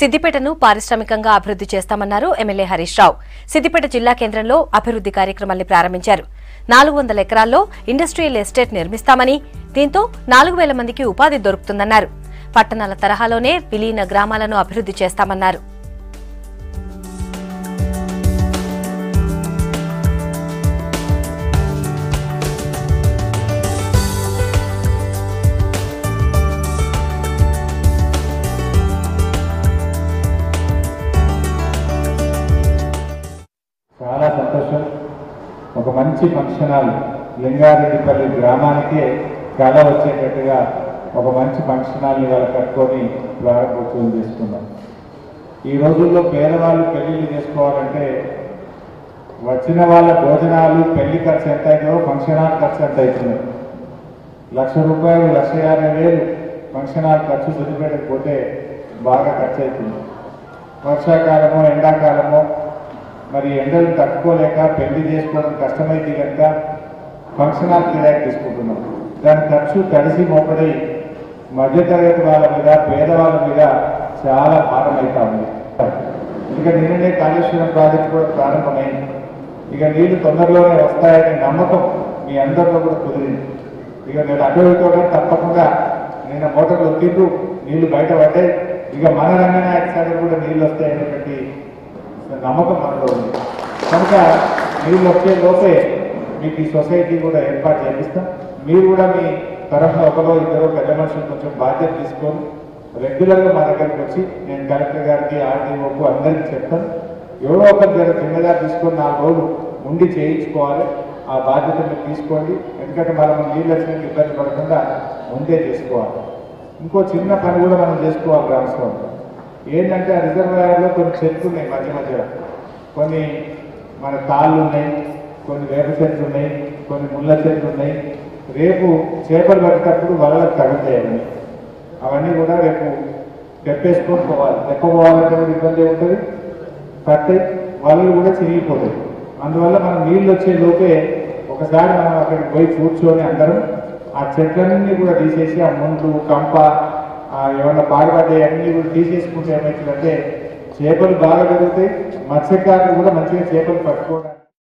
సిద్దిపేటను పారిశ్రామికంగా అభివృద్ధి చేస్తామన్నారు ఎమ్మెల్యే హరీష్ రావు సిద్దిపేట జిల్లా కేంద్రంలో అభివృద్ధి కార్యక్రమాల్ని ప్రారంభించారు నాలుగు వందల ఎకరాల్లో ఇండస్ట్రియల్ ఎస్టేట్ నిర్మిస్తామని దీంతో నాలుగు వేల మందికి ఉపాధి దొరుకుతుందన్నారు పట్టణాల తరహాలోనే విలీన గ్రామాలను అభివృద్ధి చేస్తామన్నారు చాలా సంతోషం ఒక మంచి ఫంక్షన్ హాల్ లింగారెడ్డిపల్లి గ్రామానికే కళ వచ్చేటట్టుగా ఒక మంచి ఫంక్షన్ హాల్ని ఇవాళ కట్టుకొని ప్రారంభోత్సవం చేసుకున్నాం ఈ రోజుల్లో పేదవాళ్ళు పెళ్లిళ్ళు చేసుకోవాలంటే వచ్చిన వాళ్ళ భోజనాలు పెళ్లి ఖర్చు ఎంత అయిందో ఫంక్షన్ హాల్ ఖర్చు ఎంత అవుతుంది లక్ష రూపాయలు లక్ష యాభై వేలు ఫంక్షన్ హాల్ ఖర్చు వదిలిపెట్టకపోతే పోతే బాగా ఖర్చు అవుతుంది వర్షాకాలమో ఎండాకాలమో మరి ఎండలు తట్టుకోలేక పెళ్లి చేసుకోవడం కష్టమైంది కనుక ఫంక్షన్ హాల్ కిరాయి తీసుకుంటున్నాం దాని ఖర్చు తడిసి మోపడి మధ్యతరగతి వాళ్ళ మీద పేదవాళ్ళ మీద చాలా భారం అవుతా ఉంది ఇక నిన్ననే కాళేశ్వరం ప్రాజెక్ట్ కూడా ప్రారంభమైంది ఇక నీళ్లు తొందరలోనే వస్తాయనే నమ్మకం మీ అందరిలో కూడా కుదిరింది ఇక నేను అటు ఇటు కూడా తప్పకుండా నిన్న మోటార్లు ఒత్తిండ్రు నీళ్లు బయట పడ్డాయి ఇక మన రంగనాయక సాగర్ కూడా నీళ్లు వస్తాయనేటువంటి నమ్మకం మనలో ఉంది కనుక నీళ్ళు వచ్చే లోపే మీకు ఈ సొసైటీ కూడా ఏర్పాటు చేపిస్తాం మీరు కూడా మీ తరఫున ఒకరో ఇద్దరు పెద్ద మనుషులు కొంచెం బాధ్యత తీసుకొని రెగ్యులర్గా మా దగ్గరికి వచ్చి నేను కలెక్టర్ గారికి ఆర్డీఓకు అందరికీ చెప్తాను ఎవరో ఒకరి దగ్గర చిన్నగా తీసుకొని నాలుగు రోజులు ఉండి చేయించుకోవాలి ఆ బాధ్యత మీరు తీసుకోండి ఎందుకంటే మనం నీళ్ళు వచ్చిన ఇబ్బంది పడకుండా ముందే చేసుకోవాలి ఇంకో చిన్న పని కూడా మనం చేసుకోవాలి గ్రామస్వామి ఏంటంటే ఆ రిజర్వాయర్లో కొన్ని చెట్లు ఉన్నాయి మధ్య మధ్యలో కొన్ని మన తాళ్ళు ఉన్నాయి కొన్ని వేప చెట్లు ఉన్నాయి కొన్ని ముళ్ళ చెట్లు ఉన్నాయి రేపు చేపలు పట్టేటప్పుడు వలలకు తగులుతాయి అవన్నీ అవన్నీ కూడా రేపు తెప్పేసుకొని పోవాలి తెప్పపోవాలంటే కూడా ఇబ్బంది ఉంటుంది కట్టి వలలు కూడా చిరిగిపోతాయి అందువల్ల మనం నీళ్ళు వచ్చే లోపే ఒకసారి మనం అక్కడికి పోయి కూర్చొని అందరం ఆ చెట్లన్నీ కూడా తీసేసి ఆ ముండ్లు కంప ఆ ఏమన్నా పాడుపడ్డాయి అన్నీ కూడా తీసేసుకుంటే ఏమవుతుందంటే చేపలు బాగా పెరుగుతాయి మత్స్యకారులు కూడా మంచిగా చేపలు పట్టుకోవడానికి